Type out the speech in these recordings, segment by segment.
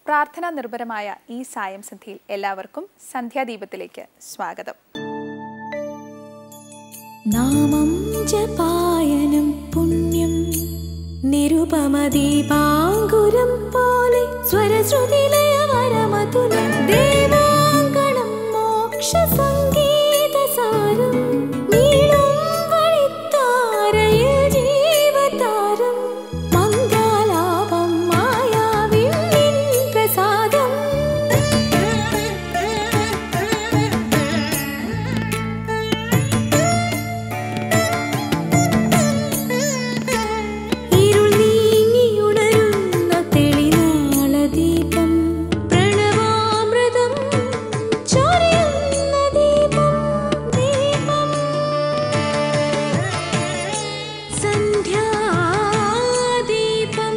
പ്രാർത്ഥനാ നിർഭരമായ ഈ സായം സന്ധ്യയിൽ എല്ലാവർക്കും സന്ധ്യാദീപത്തിലേക്ക് സ്വാഗതം നാമം ജപായനം പുണ്യം നിരുപമദീപാങ്കുരം പോലെ സ്വരശ്രുതിലയവരമതുലം ദേവാങ്കണം മോക്ഷ സംഗീതസാരം നീളും വഴിത്താരയിൽ ജീവതാരം മംഗലാപം മായാവിൻ നിൻ പ്രസാദം ഇരുൾ നീങ്ങിയുണരുന്ന തെളിനാളദീപം പ്രണവാമൃതം ചൊരിയുന്ന ദീപം ദീപം സന്ധ്യാദീപം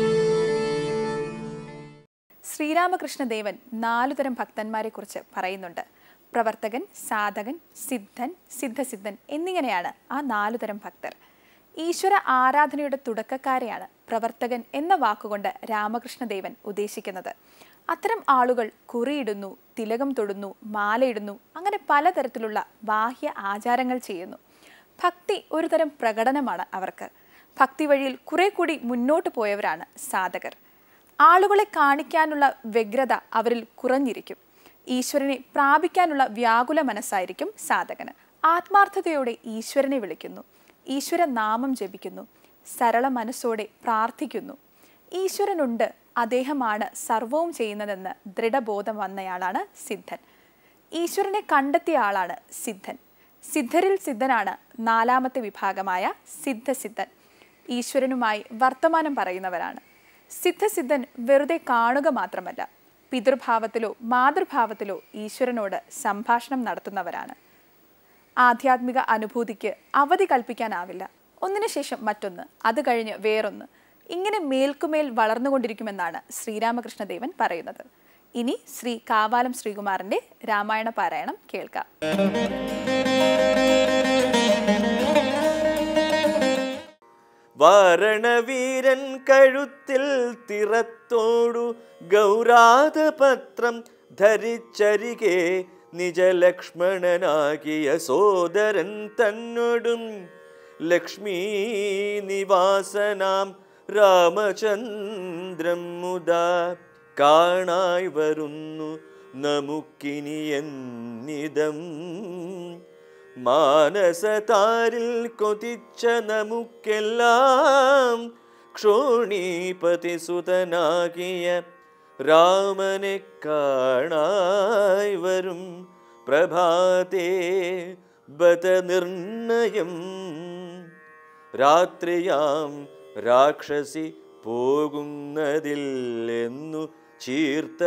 ശ്രീരാമകൃഷ്ണദേവൻ നാലുതരം ഭക്തന്മാരെ കുറിച്ച് പറയുന്നുണ്ട് പ്രവർത്തകൻ സാധകൻ സിദ്ധൻ സിദ്ധസിദ്ധൻ എന്നിങ്ങനെയാണ് ആ നാലുതരം ഭക്തർ ഈശ്വര ആരാധനയുടെ തുടക്കക്കാരെയാണ് പ്രവർത്തകൻ എന്ന വാക്കുകൊണ്ട് രാമകൃഷ്ണദേവൻ ഉദ്ദേശിക്കുന്നത് അത്തരം ആളുകൾ കുറിയിടുന്നു തിലകം തൊടുന്നു മാലയിടുന്നു അങ്ങനെ പലതരത്തിലുള്ള ബാഹ്യ ആചാരങ്ങൾ ചെയ്യുന്നു ഭക്തി ഒരുതരം പ്രകടനമാണ് അവർക്ക് ഭക്തി വഴിയിൽ കുറെ കൂടി മുന്നോട്ട് പോയവരാണ് സാധകർ ആളുകളെ കാണിക്കാനുള്ള വ്യഗ്രത അവരിൽ കുറഞ്ഞിരിക്കും ഈശ്വരനെ പ്രാപിക്കാനുള്ള വ്യാകുല മനസ്സായിരിക്കും സാധകന് ആത്മാർത്ഥതയോടെ ഈശ്വരനെ വിളിക്കുന്നു ഈശ്വര നാമം ജപിക്കുന്നു സരള മനസ്സോടെ പ്രാർത്ഥിക്കുന്നു ഈശ്വരനുണ്ട് അദ്ദേഹമാണ് സർവവും ചെയ്യുന്നതെന്ന് ദൃഢബോധം വന്നയാളാണ് സിദ്ധൻ ഈശ്വരനെ കണ്ടെത്തിയ ആളാണ് സിദ്ധൻ സിദ്ധരിൽ സിദ്ധനാണ് നാലാമത്തെ വിഭാഗമായ സിദ്ധസിദ്ധൻ ഈശ്വരനുമായി വർത്തമാനം പറയുന്നവരാണ് സിദ്ധസിദ്ധൻ വെറുതെ കാണുക മാത്രമല്ല പിതൃഭാവത്തിലോ മാതൃഭാവത്തിലോ ഈശ്വരനോട് സംഭാഷണം നടത്തുന്നവരാണ് ആധ്യാത്മിക അനുഭൂതിക്ക് അവധി കൽപ്പിക്കാനാവില്ല ഒന്നിനു ശേഷം മറ്റൊന്ന് അത് കഴിഞ്ഞ് വേറൊന്ന് ഇങ്ങനെ മേൽക്കുമേൽ വളർന്നുകൊണ്ടിരിക്കുമെന്നാണ് ശ്രീരാമകൃഷ്ണദേവൻ പറയുന്നത് ഇനി ശ്രീ കാവാലം ശ്രീകുമാറിന്റെ രാമായണ പാരായണം കേൾക്കാം വാരണവീരൻ കഴുത്തിൽ തിറത്തോടു ഗൗരാതപത്രം ധരിച്ചരികെ നിജലക്ഷ്മണനാകിയ സോദരൻ തന്നോടും ലക്ഷ്മീ നിവാസനാം രാമചന്ദ്രം മുതാ കാണായി വരുന്നു നമുക്കിനി എന്നിതം മാനസതാരിൽ കൊതിച്ച നമുക്കെല്ലാം ക്ഷോണീപതി സുതനാകിയ രാമനെ കാണായി വരും പ്രഭാതേ ബത നിർണയം രാത്രിയാം രാക്ഷസി പോകുന്നതില്ലെന്നു ചീർത്ത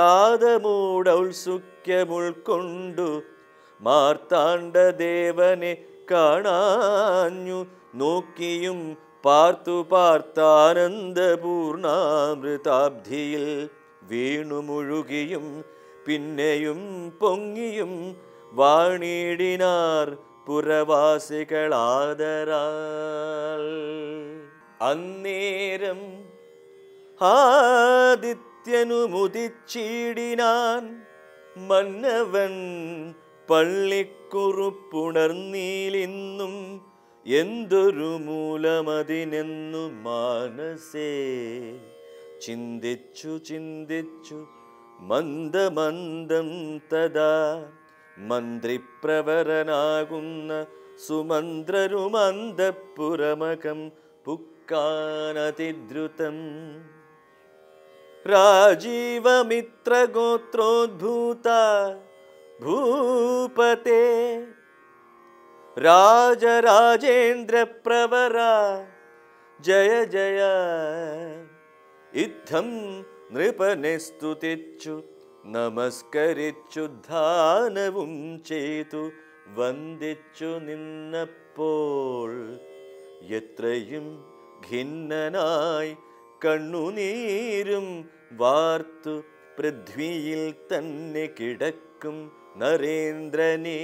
വിഷാദമൂടൗത്സുക്യമുൾക്കൊണ്ടു മാർത്താണ്ഡദേവനെ കാണാഞ്ഞു നോക്കിയും പാർത്തു പാർത്താനന്ദപൂർണാമൃതാബ്ധിയിൽ വീണു മുഴുകിയും പിന്നെയും പൊങ്ങിയും വാണിടിനാർ പുരവാസികളാദരാൽ അന്നേരം ആദിത്യനുമുദിച്ചിടിനാൻ മന്നവൻ പള്ളിക്കുറുപ്പുണർന്നീലിന്നും എന്തൊരു മൂലമതിനെന്നു മാനസേ ചിന്തിച്ചു ചിന്തിച്ചു മന്ദമന്ദം തഥാ മന്ത്രിപ്രവരനാകുന്ന സുമന്ത്രരുമന്തപ്പുരമകം പുക്കാനതിദ്രുതം രാജീവമിത്രഗോത്രോദ്ഭൂത ഭൂപത്തെ രാജരാജേന്ദ്രപ്രവര ജയ ജയ ഇത്തം നൃപനെ സ്തുതിച്ചു നമസ്കരിച്ചു ധാനവും ചെയ്തു വന്ദിച്ചു നിന്നപ്പോൾ എത്രയും ഖിന്നനായി കണ്ണുനീരും വാർത്തു പൃഥ്വിയിൽ തന്നെ കിടക്കും നരേന്ദ്രനെ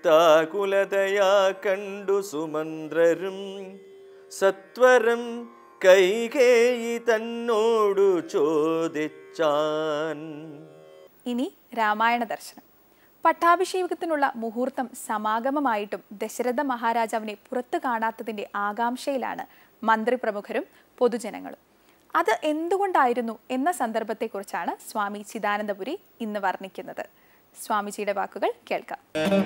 ചിത്താകുലതയാ കണ്ടു സുമന്ത്രരും സത്വരം കൈകേയി തന്നോടു ചോദിച്ചാൻ ഇനി രാമായണ ദർശനം പട്ടാഭിഷേകത്തിനുള്ള മുഹൂർത്തം സമാഗമമായിട്ടും ദശരഥ മഹാരാജാവിനെ പുറത്തു കാണാത്തതിന്റെ ആകാംക്ഷയിലാണ് മന്ത്രിപ്രമുഖരും പൊതുജനങ്ങളും അത് എന്തുകൊണ്ടായിരുന്നു എന്ന സന്ദർഭത്തെക്കുറിച്ചാണ് സ്വാമി ചിദാനന്ദപുരി ഇന്ന് വർണ്ണിക്കുന്നത് സ്വാമിജിയുടെ വാക്കുകൾ കേൾക്കാം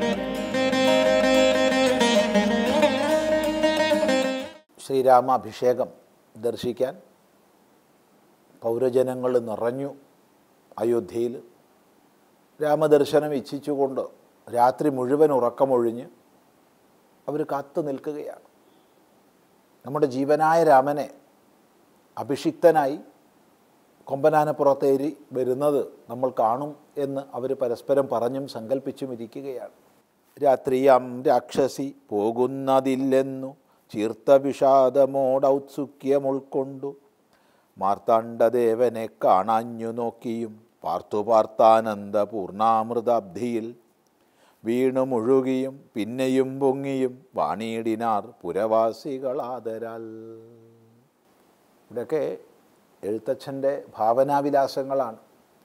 ശ്രീരാമാഭിഷേകം ദർശിക്കാൻ പൗരജനങ്ങൾ നിറഞ്ഞു അയോധ്യയിൽ രാമദർശനം ഇച്ഛിച്ചുകൊണ്ട് രാത്രി മുഴുവൻ ഉറക്കമൊഴിഞ്ഞ് അവർ കാത്തു നിൽക്കുകയാണ് നമ്മുടെ ജീവനായ രാമനെ അഭിഷിക്തനായി കൊമ്പനാനപ്പുറത്തേരി വരുന്നത് നമ്മൾ കാണും എന്ന് അവർ പരസ്പരം പറഞ്ഞും സങ്കല്പിച്ചും ഇരിക്കുകയാണ് രാത്രിയാം രാക്ഷസി പോകുന്നതില്ലെന്നു ചീർത്ത വിഷാദമോടൗത്സുക്യം ഉൾക്കൊണ്ടു മാർത്താണ്ഡദേവനെ കാണാഞ്ഞു നോക്കിയും പാർത്തു പാർത്താനന്ദ പൂർണ്ണാമൃതാബ്ധിയിൽ വീണു മുഴുകിയും പിന്നെയും പൊങ്ങിയും വാണിയിടിനാർ പുരവാസികളാദരാൽ ഇവിടെയൊക്കെ എഴുത്തച്ഛൻ്റെ ഭാവനാവിലാസങ്ങളാണ്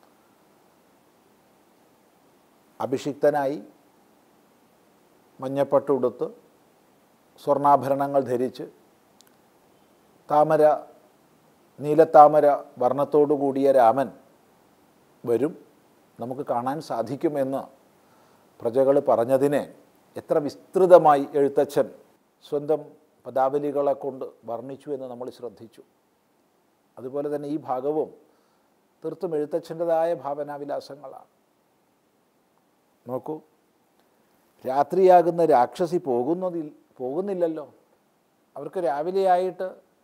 അഭിഷിക്തനായി മഞ്ഞപ്പട്ടുടുത്ത് സ്വർണ്ണാഭരണങ്ങൾ ധരിച്ച് താമര നീലത്താമര വർണ്ണത്തോടു കൂടിയ രാമൻ വരും നമുക്ക് കാണാൻ സാധിക്കുമെന്ന് പ്രജകൾ പറഞ്ഞതിനെ എത്ര വിസ്തൃതമായി എഴുത്തച്ഛൻ സ്വന്തം പദാവലികളെ കൊണ്ട് വർണ്ണിച്ചു എന്ന് നമ്മൾ ശ്രദ്ധിച്ചു അതുപോലെ തന്നെ ഈ ഭാഗവും തീർത്തും എഴുത്തച്ഛൻ്റെതായ ഭാവനാവിലാസങ്ങളാണ് നോക്കൂ രാത്രിയാകുന്ന രാക്ഷസി പോകുന്നതിൽ പോകുന്നില്ലല്ലോ അവർക്ക് രാവിലെയായിട്ട്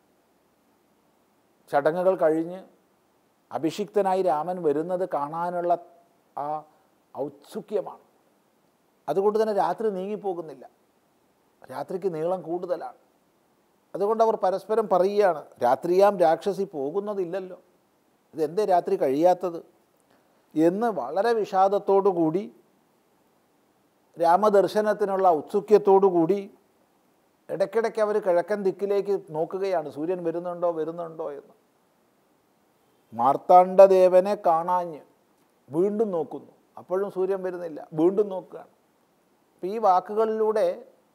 ചടങ്ങുകൾ കഴിഞ്ഞ് അഭിഷിക്തനായി രാമൻ വരുന്നത് കാണാനുള്ള ആ ഔത്സുക്യമാണ് അതുകൊണ്ട് തന്നെ രാത്രി നീങ്ങിപ്പോകുന്നില്ല രാത്രിക്ക് നീളം കൂടുതലാണ് അതുകൊണ്ട് അവർ പരസ്പരം പറയുകയാണ് രാത്രിയാം രാക്ഷസി പോകുന്നതില്ലല്ലോ ഇതെന്തേ രാത്രി കഴിയാത്തത് എന്ന് വളരെ വിഷാദത്തോടു കൂടി രാമദർശനത്തിനുള്ള ഔത്സുക്യത്തോടു കൂടി ഇടയ്ക്കിടയ്ക്ക് അവർ കിഴക്കൻ ദിക്കിലേക്ക് നോക്കുകയാണ് സൂര്യൻ വരുന്നുണ്ടോ വരുന്നുണ്ടോ എന്ന് മാർത്താണ്ഡദേവനെ കാണാഞ്ഞ് വീണ്ടും നോക്കുന്നു അപ്പോഴും സൂര്യൻ വരുന്നില്ല വീണ്ടും നോക്കുകയാണ് അപ്പം ഈ വാക്കുകളിലൂടെ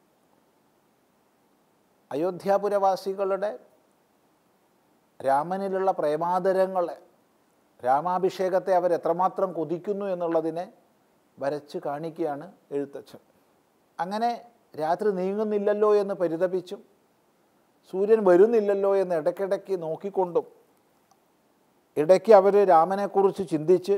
അയോധ്യാപുരവാസികളുടെ രാമനിലുള്ള പ്രേമാദരങ്ങളെ രാമാഭിഷേകത്തെ അവർ എത്രമാത്രം കൊതിക്കുന്നു എന്നുള്ളതിനെ വരച്ച് കാണിക്കുകയാണ് എഴുത്തച്ഛൻ അങ്ങനെ രാത്രി നീങ്ങുന്നില്ലല്ലോ എന്ന് പരിതപിച്ചും സൂര്യൻ വരുന്നില്ലല്ലോ എന്ന് ഇടയ്ക്കിടയ്ക്ക് നോക്കിക്കൊണ്ടും ഇടയ്ക്ക് അവർ രാമനെക്കുറിച്ച് ചിന്തിച്ച്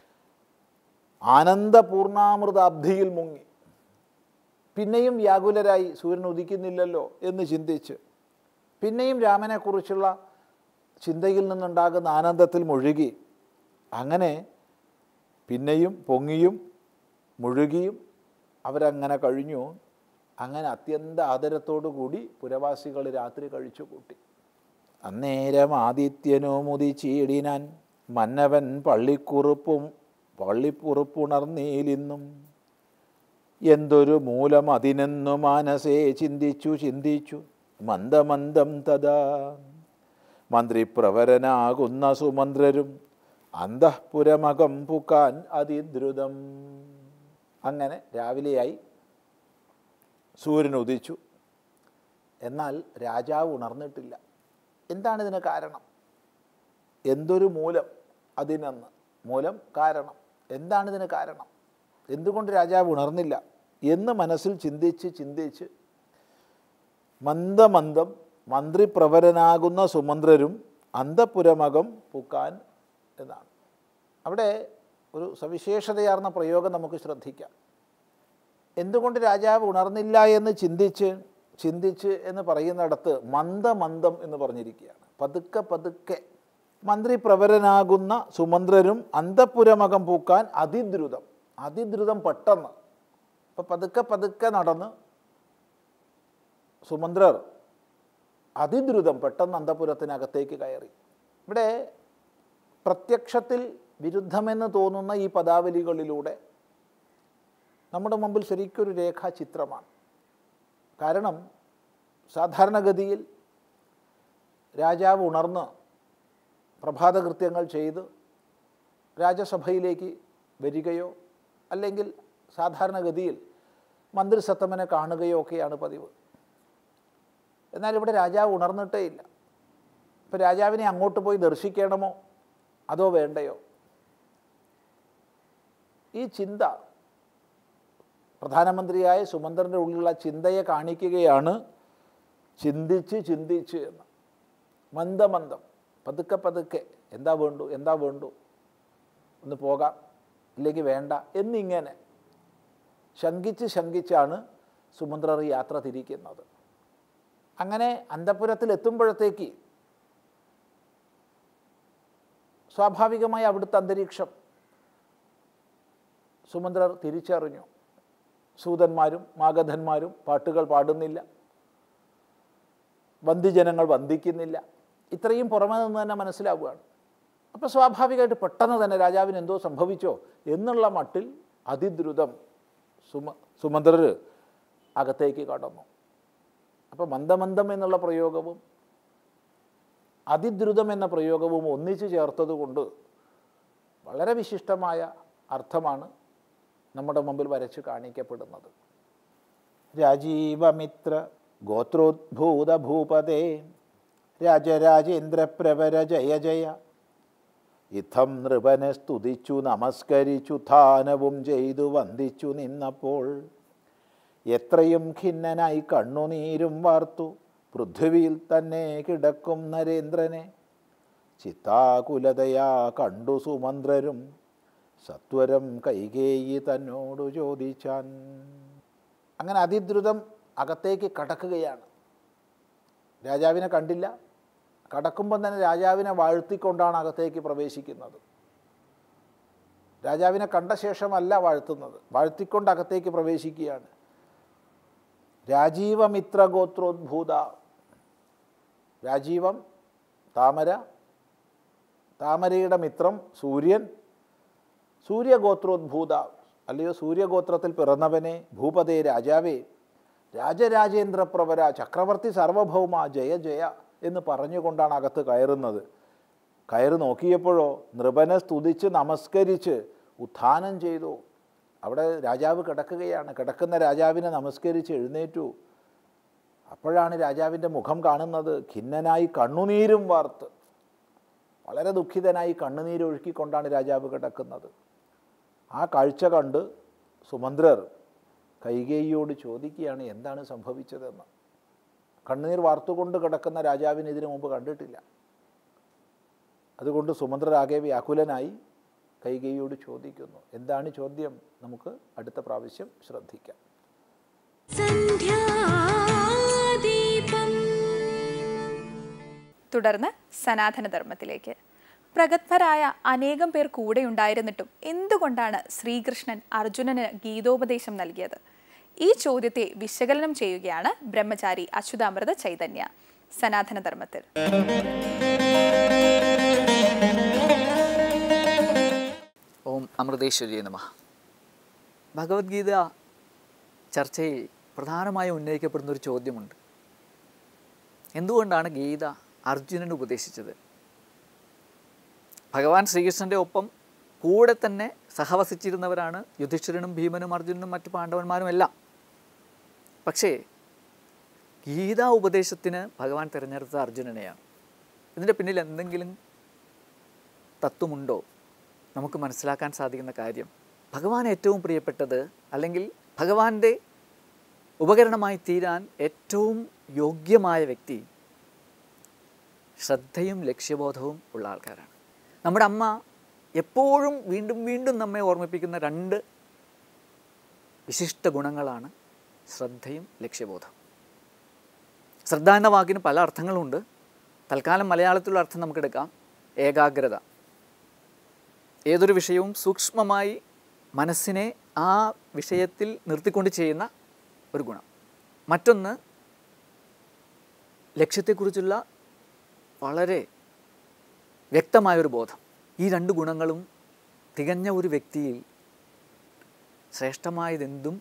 ആനന്ദപൂർണാമൃതാബ്ധിയിൽ മുങ്ങി പിന്നെയും വ്യാകുലരായി സൂര്യൻ ഉദിക്കുന്നില്ലല്ലോ എന്ന് ചിന്തിച്ച് പിന്നെയും രാമനെക്കുറിച്ചുള്ള ചിന്തയിൽ നിന്നുണ്ടാകുന്ന ആനന്ദത്തിൽ മുഴുകി അങ്ങനെ പിന്നെയും പൊങ്ങിയും മുഴുകിയും അവരങ്ങനെ കഴിഞ്ഞു അങ്ങനെ അത്യന്ത ആദരത്തോടു കൂടി പുരവാസികൾ രാത്രി കഴിച്ചു കൂട്ടി അന്നേരം ആദിത്യനോ മുതിച്ചീടിനാൻ മന്നവൻ പള്ളിക്കുറുപ്പും പള്ളിപ്പുറപ്പുണർന്നീലിന്നും എന്തൊരു മൂലം അതിനെന്നു മാനസേ ചിന്തിച്ചു ചിന്തിച്ചു മന്ദമന്ദം തഥാ മന്ത്രിപ്രവരനാകുന്ന സുമന്ത്രരും അന്തഃപുരമകം പുക്കാൻ അതിദ്രുതം അങ്ങനെ രാവിലെയായി സൂര്യൻ ഉദിച്ചു എന്നാൽ രാജാവ് ഉണർന്നിട്ടില്ല എന്താണ് ഇതിന് കാരണം എന്തൊരു മൂലം അതിനെന്ന് മൂലം കാരണം എന്താണ് ഇതിന് കാരണം എന്തുകൊണ്ട് രാജാവ് ഉണർന്നില്ല എന്ന് മനസ്സിൽ ചിന്തിച്ച് ചിന്തിച്ച് മന്ദമന്ദം മന്ത്രിപ്രവരനാകുന്ന സുമന്ത്രരും അന്തപുരമകം പൂക്കാൻ എന്നാണ് അവിടെ ഒരു സവിശേഷതയാർന്ന പ്രയോഗം നമുക്ക് ശ്രദ്ധിക്കാം എന്തുകൊണ്ട് രാജാവ് ഉണർന്നില്ല എന്ന് ചിന്തിച്ച് ചിന്തിച്ച് എന്ന് പറയുന്നിടത്ത് മന്ദമന്ദം എന്ന് പറഞ്ഞിരിക്കുകയാണ് പതുക്കെ പതുക്കെ മന്ത്രിപ്രവരനാകുന്ന സുമന്ത്രരും അന്തപുരമകം പൂക്കാൻ അതിദ്രുതം അതിദ്രുതം പെട്ടെന്ന് അപ്പം പതുക്കെ പതുക്കെ നടന്ന് സുമന്ത്രർ അതിദ്രുതം പെട്ടെന്ന് അന്തപുരത്തിനകത്തേക്ക് കയറി ഇവിടെ പ്രത്യക്ഷത്തിൽ വിരുദ്ധമെന്ന് തോന്നുന്ന ഈ പദാവലികളിലൂടെ നമ്മുടെ മുമ്പിൽ ശരിക്കൊരു രേഖാചിത്രമാണ് കാരണം സാധാരണഗതിയിൽ രാജാവ് ഉണർന്ന് പ്രഭാതകൃത്യങ്ങൾ ചെയ്ത് രാജസഭയിലേക്ക് വരികയോ അല്ലെങ്കിൽ സാധാരണഗതിയിൽ മന്ത്രിസത്തമനെ കാണുകയോ ഒക്കെയാണ് പതിവ് എന്നാൽ ഇവിടെ രാജാവ് ഉണർന്നിട്ടേ ഇല്ല ഇപ്പം രാജാവിനെ അങ്ങോട്ട് പോയി ദർശിക്കണമോ അതോ വേണ്ടയോ ഈ ചിന്ത പ്രധാനമന്ത്രിയായ സുമന്ത്രൻ്റെ ഉള്ളിലുള്ള ചിന്തയെ കാണിക്കുകയാണ് ചിന്തിച്ച് ചിന്തിച്ച് എന്ന് മന്ദമന്ദം പതുക്കെ പതുക്കെ എന്താ വേണ്ടു എന്താ വേണ്ടു ഒന്ന് പോകാം ഇല്ലെങ്കിൽ വേണ്ട എന്നിങ്ങനെ ശങ്കിച്ച് ശങ്കിച്ചാണ് സുമന്ത്രർ ഈ യാത്ര തിരിക്കുന്നത് അങ്ങനെ അന്തപുരത്തിൽ എത്തുമ്പോഴത്തേക്ക് സ്വാഭാവികമായി അവിടുത്തെ അന്തരീക്ഷം സുമന്ത്രർ തിരിച്ചറിഞ്ഞു സൂതന്മാരും മാഗധന്മാരും പാട്ടുകൾ പാടുന്നില്ല വന്ദിജനങ്ങൾ വന്ദിക്കുന്നില്ല ഇത്രയും പുറമെ നിന്ന് തന്നെ മനസ്സിലാവുകയാണ് അപ്പോൾ സ്വാഭാവികമായിട്ട് പെട്ടെന്ന് തന്നെ രാജാവിന് എന്തോ സംഭവിച്ചോ എന്നുള്ള മട്ടിൽ അതിദ്രുതം സുമ സുമന്ത്രർ അകത്തേക്ക് കടന്നു അപ്പോൾ മന്ദമന്ദം എന്നുള്ള പ്രയോഗവും അതിദ്രുതം എന്ന പ്രയോഗവും ഒന്നിച്ചു ചേർത്തതുകൊണ്ട് വളരെ വിശിഷ്ടമായ അർത്ഥമാണ് നമ്മുടെ മുമ്പിൽ വരച്ച് കാണിക്കപ്പെടുന്നത് രാജീവമിത്ര ഗോത്രോദ്ഭൂത ഭൂപതേ രാജരാജേന്ദ്രപ്രവര ജയ ജയ ഇത്തം നൃപനെ സ്തുതിച്ചു നമസ്കരിച്ചു ധാനവും ചെയ്തു വന്ദിച്ചു നിന്നപ്പോൾ എത്രയും ഖിന്നനായി കണ്ണുനീരും വാർത്തു പൃഥ്വിയിൽ തന്നെ കിടക്കും നരേന്ദ്രനെ ചിത്താകുലതയാ കണ്ടു സുമന്ത്രരും സത്വരം കൈകേയി തന്നോടു ചോദിച്ചാൻ അങ്ങനെ അതിദ്രുതം അകത്തേക്ക് കടക്കുകയാണ് രാജാവിനെ കണ്ടില്ല കടക്കുമ്പം തന്നെ രാജാവിനെ വാഴ്ത്തിക്കൊണ്ടാണ് അകത്തേക്ക് പ്രവേശിക്കുന്നത് രാജാവിനെ കണ്ട ശേഷമല്ല വാഴ്ത്തുന്നത് വാഴ്ത്തിക്കൊണ്ട് അകത്തേക്ക് പ്രവേശിക്കുകയാണ് രാജീവമിത്ര ഗോത്രോദ്ഭൂത രാജീവം താമര താമരയുടെ മിത്രം സൂര്യൻ സൂര്യഗോത്രോദ്ഭൂത അല്ലയോ സൂര്യഗോത്രത്തിൽ പിറന്നവനെ ഭൂപതേ രാജാവേ രാജരാജേന്ദ്രപ്രവര ചക്രവർത്തി സാർവഭൗമ ജയ ജയ എന്ന് പറഞ്ഞുകൊണ്ടാണ് അകത്ത് കയറുന്നത് കയറി നോക്കിയപ്പോഴോ നൃപനെ സ്തുതിച്ച് നമസ്കരിച്ച് ഉത്ഥാനം ചെയ്തു അവിടെ രാജാവ് കിടക്കുകയാണ് കിടക്കുന്ന രാജാവിനെ നമസ്കരിച്ച് എഴുന്നേറ്റു അപ്പോഴാണ് രാജാവിൻ്റെ മുഖം കാണുന്നത് ഖിന്നനായി കണ്ണുനീരും വാർത്ത് വളരെ ദുഃഖിതനായി കണ്ണുനീരൊഴുക്കിക്കൊണ്ടാണ് രാജാവ് കിടക്കുന്നത് ആ കാഴ്ച കണ്ട് സുമന്ത്രർ കൈകേയിയോട് ചോദിക്കുകയാണ് എന്താണ് സംഭവിച്ചതെന്ന് കണ്ണുനീർ വാർത്തുകൊണ്ട് കിടക്കുന്ന രാജാവിന് ഇതിനു മുമ്പ് കണ്ടിട്ടില്ല അതുകൊണ്ട് സുമന്ത്രരാകെ വ്യാകുലനായി കൈകേയിയോട് ചോദിക്കുന്നു എന്താണ് ചോദ്യം നമുക്ക് അടുത്ത പ്രാവശ്യം ശ്രദ്ധിക്കാം സന്ധ്യാദീപം തുടർന്ന് സനാതനധർമ്മത്തിലേക്ക് പ്രഗത്ഭരായ അനേകം പേർ കൂടെയുണ്ടായിരുന്നിട്ടും എന്തുകൊണ്ടാണ് ശ്രീകൃഷ്ണൻ അർജുനന് ഗീതോപദേശം നൽകിയത് ഈ ചോദ്യത്തെ വിശകലനം ചെയ്യുകയാണ് ബ്രഹ്മചാരി അച്യുതാമൃത ചൈതന്യ സനാതനധർമ്മത്തിൽ ഓം അമൃതേശ്വരി നമ ഭഗവത്ഗീത ചർച്ചയിൽ പ്രധാനമായും ഉന്നയിക്കപ്പെടുന്ന ഒരു ചോദ്യമുണ്ട് എന്തുകൊണ്ടാണ് ഗീത അർജുനന് ഉപദേശിച്ചത് ഭഗവാൻ ശ്രീകൃഷ്ണൻ്റെ ഒപ്പം കൂടെ തന്നെ സഹവസിച്ചിരുന്നവരാണ് യുധിഷ്ഠിരനും ഭീമനും അർജുനനും മറ്റു പാണ്ഡവന്മാരും എല്ലാം പക്ഷേ ഗീതാ ഉപദേശത്തിന് ഭഗവാൻ തിരഞ്ഞെടുത്തത് അർജുനനെയാണ് ഇതിൻ്റെ പിന്നിൽ എന്തെങ്കിലും തത്വമുണ്ടോ നമുക്ക് മനസ്സിലാക്കാൻ സാധിക്കുന്ന കാര്യം ഭഗവാൻ ഏറ്റവും പ്രിയപ്പെട്ടത് അല്ലെങ്കിൽ ഭഗവാന്റെ ഉപകരണമായി തീരാൻ ഏറ്റവും യോഗ്യമായ വ്യക്തി ശ്രദ്ധയും ലക്ഷ്യബോധവും ഉള്ള ആൾക്കാരാണ് നമ്മുടെ അമ്മ എപ്പോഴും വീണ്ടും വീണ്ടും നമ്മെ ഓർമ്മിപ്പിക്കുന്ന രണ്ട് വിശിഷ്ട ഗുണങ്ങളാണ് ശ്രദ്ധയും ലക്ഷ്യബോധവും ശ്രദ്ധ എന്ന വാക്കിന് പല അർത്ഥങ്ങളുണ്ട് തൽക്കാലം മലയാളത്തിലുള്ള അർത്ഥം നമുക്കെടുക്കാം ഏകാഗ്രത ഏതൊരു വിഷയവും സൂക്ഷ്മമായി മനസ്സിനെ ആ വിഷയത്തിൽ നിർത്തിക്കൊണ്ട് ചെയ്യുന്ന ഒരു ഗുണം മറ്റൊന്ന് ലക്ഷ്യത്തെക്കുറിച്ചുള്ള വളരെ വ്യക്തമായൊരു ബോധം ഈ രണ്ട് ഗുണങ്ങളും തികഞ്ഞ ഒരു വ്യക്തിയിൽ ശ്രേഷ്ഠമായതെന്തും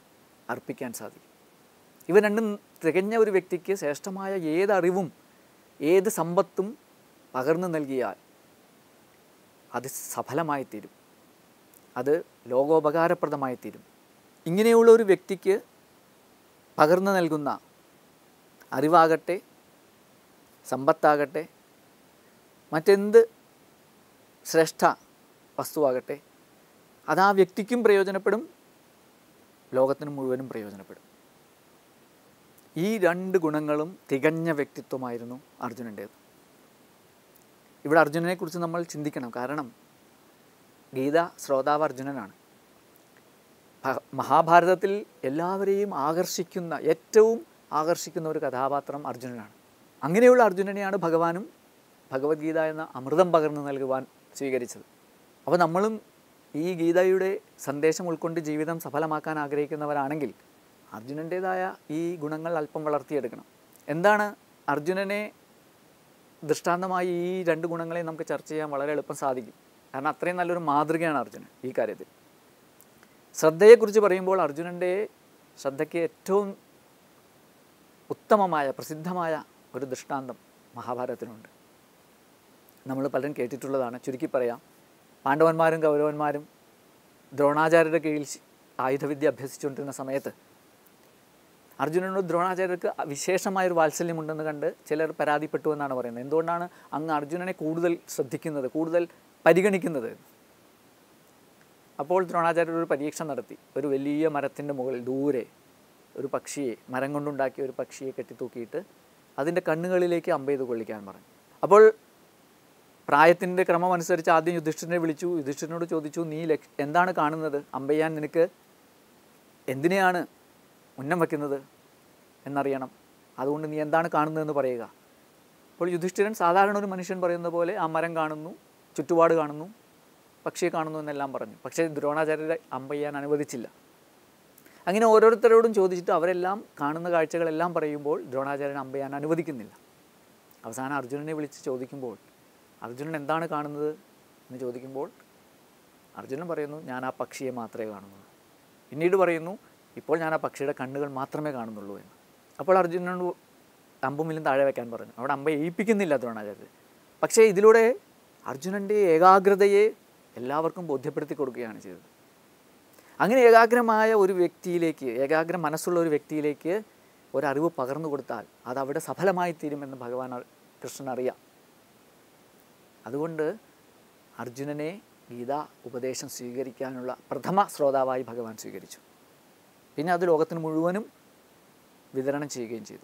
അർപ്പിക്കാൻ സാധിക്കും ഇവ രണ്ടും തികഞ്ഞ ഒരു വ്യക്തിക്ക് ശ്രേഷ്ഠമായ ഏതറിവും ഏത് സമ്പത്തും പകർന്നു നൽകിയാൽ അത് സഫലമായി തീരും അത് ലോകോപകാരപ്രദമായി തീരും ഇങ്ങനെയുള്ള ഒരു വ്യക്തിക്ക് പകർന്നു നൽകുന്ന അറിവാകട്ടെ സമ്പത്താകട്ടെ മറ്റെന്ത് ശ്രേഷ്ഠ വസ്തുവാകട്ടെ അത് ആ വ്യക്തിക്കും പ്രയോജനപ്പെടും ലോകത്തിന് മുഴുവനും പ്രയോജനപ്പെടും ഈ രണ്ട് ഗുണങ്ങളും തികഞ്ഞ വ്യക്തിത്വമായിരുന്നു അർജുനൻ്റേത് ഇവിടെ അർജുനനെക്കുറിച്ച് നമ്മൾ ചിന്തിക്കണം കാരണം ഗീത ശ്രോതാവ് അർജുനനാണ് ഭ- മഹാഭാരതത്തിൽ എല്ലാവരെയും ആകർഷിക്കുന്ന ഏറ്റവും ആകർഷിക്കുന്ന ഒരു കഥാപാത്രം അർജുനനാണ് അങ്ങനെയുള്ള അർജുനനെയാണ് ഭഗവാനും ഭഗവത്ഗീത എന്ന അമൃതം പകർന്നു നൽകുവാൻ സ്വീകരിച്ചത് അപ്പോൾ നമ്മളും ഈ ഗീതയുടെ സന്ദേശം ഉൾക്കൊണ്ട് ജീവിതം സഫലമാക്കാൻ ആഗ്രഹിക്കുന്നവരാണെങ്കിൽ അർജുനൻ്റേതായ ഈ ഗുണങ്ങൾ അല്പം വളർത്തിയെടുക്കണം എന്താണ് അർജുനനെ ദൃഷ്ടാന്തമായി ഈ രണ്ട് ഗുണങ്ങളെ നമുക്ക് ചർച്ച ചെയ്യാൻ വളരെ എളുപ്പം സാധിക്കും കാരണം അത്രയും നല്ലൊരു മാതൃകയാണ് അർജുനൻ ഈ കാര്യത്തിൽ ശ്രദ്ധയെക്കുറിച്ച് പറയുമ്പോൾ അർജുനൻ്റെ ശ്രദ്ധയ്ക്ക് ഏറ്റവും ഉത്തമമായ പ്രസിദ്ധമായ ഒരു ദൃഷ്ടാന്തം മഹാഭാരതത്തിനുണ്ട് നമ്മൾ പലരും കേട്ടിട്ടുള്ളതാണ് ചുരുക്കി പറയാം പാണ്ഡവന്മാരും കൗരവന്മാരും ദ്രോണാചാര്യരുടെ കീഴിൽ ശി- ആയുധവിദ്യ അഭ്യസിച്ചുകൊണ്ടിരുന്ന സമയത്ത് അർജുനനോട് ദ്രോണാചാര്യർക്ക് വിശേഷമായൊരു വാത്സല്യമുണ്ടെന്ന് കണ്ട് ചിലർ പരാതിപ്പെട്ടു എന്നാണ് പറയുന്നത് എന്തുകൊണ്ടാണ് അങ്ങ് അർജുനനെ കൂടുതൽ ശ്രദ്ധിക്കുന്നത് കൂടുതൽ പരിഗണിക്കുന്നത് അപ്പോൾ ദ്രോണാചാര്യർ ഒരു പരീക്ഷ നടത്തി ഒരു വലിയ മരത്തിൻ്റെ മുകളിൽ ദൂരെ ഒരു പക്ഷിയെ മരം കൊണ്ടുണ്ടാക്കിയ ഒരു പക്ഷിയെ കെട്ടിത്തൂക്കിയിട്ട് അതിൻ്റെ കണ്ണുകളിലേക്ക് അമ്പെയ്ത് കൊള്ളിക്കാൻ പറഞ്ഞു അപ്പോൾ പ്രായത്തിൻ്റെ ക്രമം അനുസരിച്ച് ആദ്യം യുധിഷ്ഠിരനെ വിളിച്ചു യുധിഷ്ഠിരനോട് ചോദിച്ചു നീ ലക്ഷ എന്താണ് കാണുന്നത് അമ്പെയ്യാൻ നിനക്ക് എന്തിനെയാണ് ഉന്നം വയ്ക്കുന്നത് എന്നറിയണം അതുകൊണ്ട് നീ എന്താണ് കാണുന്നതെന്ന് പറയുക അപ്പോൾ യുധിഷ്ഠിരൻ സാധാരണ ഒരു മനുഷ്യൻ പറയുന്ന പോലെ ആ മരം കാണുന്നു ചുറ്റുപാട് കാണുന്നു പക്ഷിയെ കാണുന്നു എന്നെല്ലാം പറഞ്ഞു പക്ഷേ ദ്രോണാചാര്യരെ അമ്പെയ്യാൻ അനുവദിച്ചില്ല അങ്ങനെ ഓരോരുത്തരോടും ചോദിച്ചിട്ട് അവരെല്ലാം കാണുന്ന കാഴ്ചകളെല്ലാം പറയുമ്പോൾ ദ്രോണാചാര്യൻ അമ്പെയ്യാൻ അനുവദിക്കുന്നില്ല അവസാനം അർജുനനെ വിളിച്ച് ചോദിക്കുമ്പോൾ അർജുനൻ എന്താണ് കാണുന്നത് എന്ന് ചോദിക്കുമ്പോൾ അർജുനൻ പറയുന്നു ഞാൻ ആ പക്ഷിയെ മാത്രമേ കാണുന്നുള്ളൂ പിന്നീട് പറയുന്നു ഇപ്പോൾ ഞാൻ ആ പക്ഷിയുടെ കണ്ണുകൾ മാത്രമേ കാണുന്നുള്ളൂ എന്ന് അപ്പോൾ അർജുനനോട് അമ്പുമില്ലും താഴെ വയ്ക്കാൻ പറഞ്ഞു അവിടെ അമ്പ ഏൽപ്പിക്കുന്നില്ല ദ്രോണാചാര്യർ പക്ഷേ ഇതിലൂടെ അർജുനൻ്റെ ഏകാഗ്രതയെ എല്ലാവർക്കും ബോധ്യപ്പെടുത്തി കൊടുക്കുകയാണ് ചെയ്തത് അങ്ങനെ ഏകാഗ്രമായ ഒരു വ്യക്തിയിലേക്ക് ഏകാഗ്ര മനസ്സുള്ള ഒരു വ്യക്തിയിലേക്ക് ഒരറിവ് പകർന്നു കൊടുത്താൽ അത് അവിടെ സഫലമായി തീരുമെന്ന് ഭഗവാൻ അ- കൃഷ്ണൻ അറിയാം അതുകൊണ്ട് അർജുനനെ ഗീത ഉപദേശം സ്വീകരിക്കാനുള്ള പ്രഥമ ശ്രോതാവായി ഭഗവാൻ സ്വീകരിച്ചു പിന്നെ അത് ലോകത്തിന് മുഴുവനും വിതരണം ചെയ്യുകയും ചെയ്തു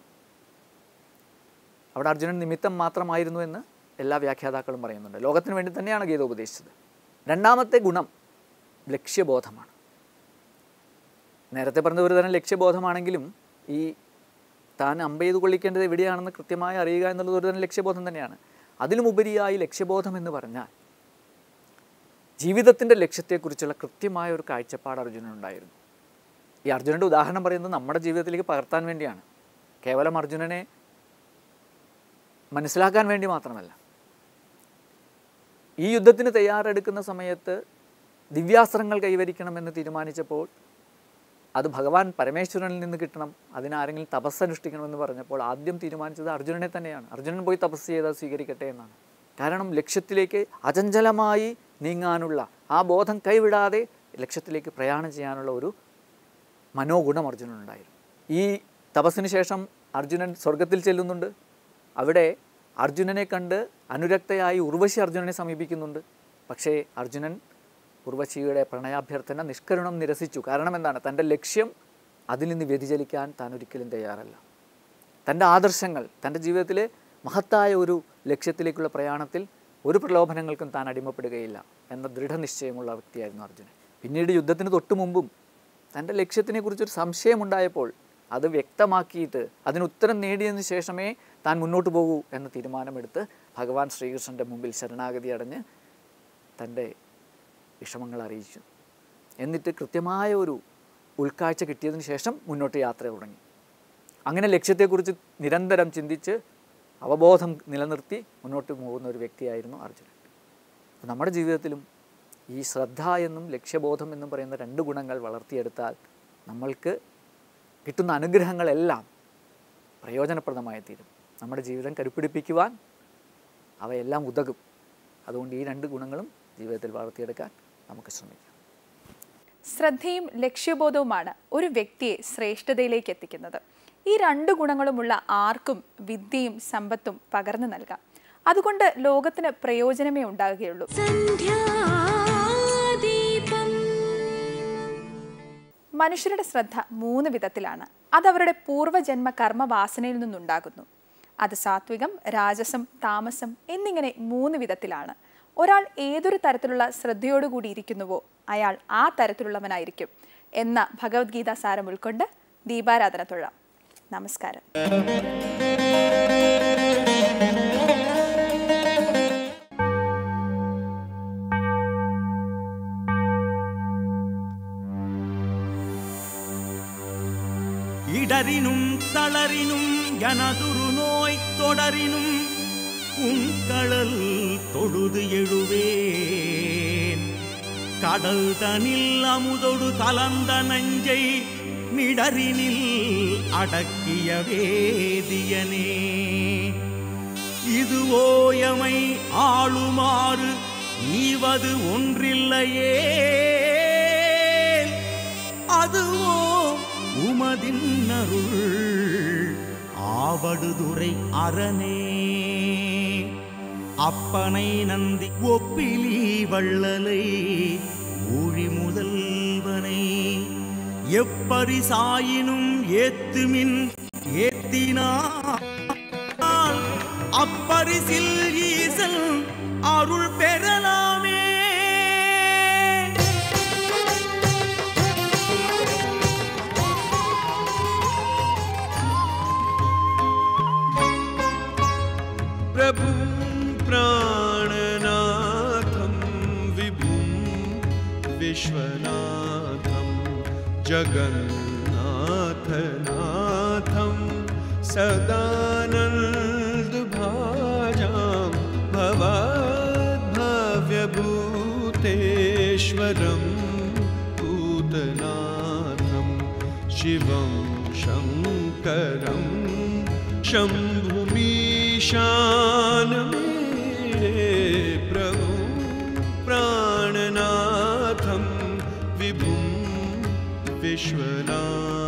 അവിടെ അർജുനൻ നിമിത്തം മാത്രമായിരുന്നു എന്ന് എല്ലാ വ്യാഖ്യാതാക്കളും പറയുന്നുണ്ട് ലോകത്തിന് വേണ്ടി തന്നെയാണ് ഗീത ഉപദേശിച്ചത് രണ്ടാമത്തെ ഗുണം ലക്ഷ്യബോധമാണ് നേരത്തെ പറഞ്ഞ ഒരു തരം ലക്ഷ്യബോധമാണെങ്കിലും ഈ താൻ അമ്പ ചെയ്ത് കൊള്ളിക്കേണ്ടത് എവിടെയാണെന്ന് കൃത്യമായി അറിയുക എന്നുള്ളത് ഒരു തരം ലക്ഷ്യബോധം തന്നെയാണ് അതിലുമുപരിയായി ലക്ഷ്യബോധം എന്ന് പറഞ്ഞാൽ ജീവിതത്തിൻ്റെ ലക്ഷ്യത്തെക്കുറിച്ചുള്ള കൃത്യമായ ഒരു കാഴ്ചപ്പാട് അർജുനനുണ്ടായിരുന്നു ഈ അർജുനൻ്റെ ഉദാഹരണം പറയുന്നത് നമ്മുടെ ജീവിതത്തിലേക്ക് പകർത്താൻ വേണ്ടിയാണ് കേവലം അർജുനനെ മനസ്സിലാക്കാൻ വേണ്ടി മാത്രമല്ല ഈ യുദ്ധത്തിന് തയ്യാറെടുക്കുന്ന സമയത്ത് ദിവ്യാസ്ത്രങ്ങൾ കൈവരിക്കണമെന്ന് തീരുമാനിച്ചപ്പോൾ അത് ഭഗവാൻ പരമേശ്വരനിൽ നിന്ന് കിട്ടണം അതിനാരെങ്കിലും തപസ്സനുഷ്ഠിക്കണമെന്ന് പറഞ്ഞപ്പോൾ ആദ്യം തീരുമാനിച്ചത് അർജുനനെ തന്നെയാണ് അർജുനൻ പോയി തപസ് ചെയ്താൽ സ്വീകരിക്കട്ടെ എന്നാണ് കാരണം ലക്ഷ്യത്തിലേക്ക് അചഞ്ചലമായി നീങ്ങാനുള്ള ആ ബോധം കൈവിടാതെ ലക്ഷ്യത്തിലേക്ക് പ്രയാണം ചെയ്യാനുള്ള ഒരു മനോഗുണം അർജുനനുണ്ടായിരുന്നു ഈ തപസ്സിന് ശേഷം അർജുനൻ സ്വർഗത്തിൽ ചെല്ലുന്നുണ്ട് അവിടെ അർജുനനെ കണ്ട് അനുരക്തയായി ഉർവശി അർജുനനെ സമീപിക്കുന്നുണ്ട് പക്ഷേ അർജുനൻ ഉർവശിയുടെ പ്രണയാഭ്യർത്ഥന നിഷ്കരുണം നിരസിച്ചു കാരണം എന്താണ് തൻ്റെ ലക്ഷ്യം അതിൽ നിന്ന് വ്യതിചലിക്കാൻ താൻ ഒരിക്കലും തയ്യാറല്ല തൻ്റെ ആദർശങ്ങൾ തൻ്റെ ജീവിതത്തിലെ മഹത്തായ ഒരു ലക്ഷ്യത്തിലേക്കുള്ള പ്രയാണത്തിൽ ഒരു പ്രലോഭനങ്ങൾക്കും താൻ അടിമപ്പെടുകയില്ല എന്ന ദൃഢനിശ്ചയമുള്ള വ്യക്തിയായിരുന്നു അർജുനൻ പിന്നീട് യുദ്ധത്തിന് തൊട്ടു മുമ്പും തൻ്റെ ലക്ഷ്യത്തിനെക്കുറിച്ചൊരു സംശയമുണ്ടായപ്പോൾ അത് വ്യക്തമാക്കിയിട്ട് അതിന് ഉത്തരം നേടിയതിനു ശേഷമേ താൻ മുന്നോട്ട് പോകൂ എന്ന തീരുമാനമെടുത്ത് ഭഗവാൻ ശ്രീകൃഷ്ണൻ്റെ മുമ്പിൽ ശരണാഗതി അടഞ്ഞ് തൻ്റെ വിഷമങ്ങൾ അറിയിച്ചു എന്നിട്ട് കൃത്യമായ ഒരു ഉൾക്കാഴ്ച കിട്ടിയതിന് ശേഷം മുന്നോട്ട് യാത്ര തുടങ്ങി അങ്ങനെ ലക്ഷ്യത്തെക്കുറിച്ച് നിരന്തരം ചിന്തിച്ച് അവബോധം നിലനിർത്തി മുന്നോട്ട് പോകുന്ന ഒരു വ്യക്തിയായിരുന്നു അർജുനൻ അപ്പോൾ നമ്മുടെ ജീവിതത്തിലും ഈ ശ്രദ്ധ എന്നും ലക്ഷ്യബോധം എന്നും പറയുന്ന രണ്ട് ഗുണങ്ങൾ വളർത്തിയെടുത്താൽ നമ്മൾക്ക് കിട്ടുന്ന അനുഗ്രഹങ്ങളെല്ലാം പ്രയോജനപ്രദമായി തീരും നമ്മുടെ ജീവിതം കരുപ്പിടിപ്പിക്കുവാൻ അവയെല്ലാം ഉതകും അതുകൊണ്ട് ഈ രണ്ട് ഗുണങ്ങളും ജീവിതത്തിൽ വളർത്തിയെടുക്കാൻ നമുക്ക് ശ്രമിക്കാം ശ്രദ്ധയും ലക്ഷ്യബോധവുമാണ് ഒരു വ്യക്തിയെ ശ്രേഷ്ഠതയിലേക്ക് എത്തിക്കുന്നത് ഈ രണ്ട് ഗുണങ്ങളുമുള്ള ആർക്കും വിദ്യയും സമ്പത്തും പകർന്നു നൽകാം അതുകൊണ്ട് ലോകത്തിന് പ്രയോജനമേ ഉണ്ടാകുകയുള്ളൂ സന്ധ്യാദീപം മനുഷ്യരുടെ ശ്രദ്ധ മൂന്ന് വിധത്തിലാണ് അത് അവരുടെ പൂർവ്വജന്മ കർമ്മവാസനയിൽ നിന്നുണ്ടാകുന്നു അത് സാത്വികം രാജസം താമസം എന്നിങ്ങനെ മൂന്ന് വിധത്തിലാണ് ഒരാൾ ഏതൊരു തരത്തിലുള്ള ശ്രദ്ധയോടുകൂടി ഇരിക്കുന്നുവോ അയാൾ ആ തരത്തിലുള്ളവനായിരിക്കും എന്ന ഭഗവത്ഗീത സാരം ഉൾക്കൊണ്ട് ദീപാരാധന തൊഴാം നമസ്കാരം இடரினும் தளரினும் எனதுரு நோய் தொடரினும் உங்கழல் தொழுது எழுவேன் கடல் தனில் அமுதொடு கலந்த நஞ்சை மிடரினில் அடக்கிய வேதியனே இது ஓயமை ஆளுமாறு ஈவது ஒன்றில்லையே அதுவோ உமதின் அருள் ஆவடுதுறை அரணே அப்பனை நந்தி ஒப்பிலி வள்ளலை ஊழி முதல்வனை எப்பரிசாயினும் ஏத்துமின் ஏத்தினார் அப்பரிசில் ஈசல் அருள் பெறலாமே प्रभुं प्राणनाथं विभुं विश्वनाथं जगन्नाथनाथं सदानन्दभाजां भवाद्भव्यभूतेश्वरं भूतनाथं शिवं शङ्करं शम्भुमीशानमे प्रभु प्राणनाथं विभुं विश्वनाथम्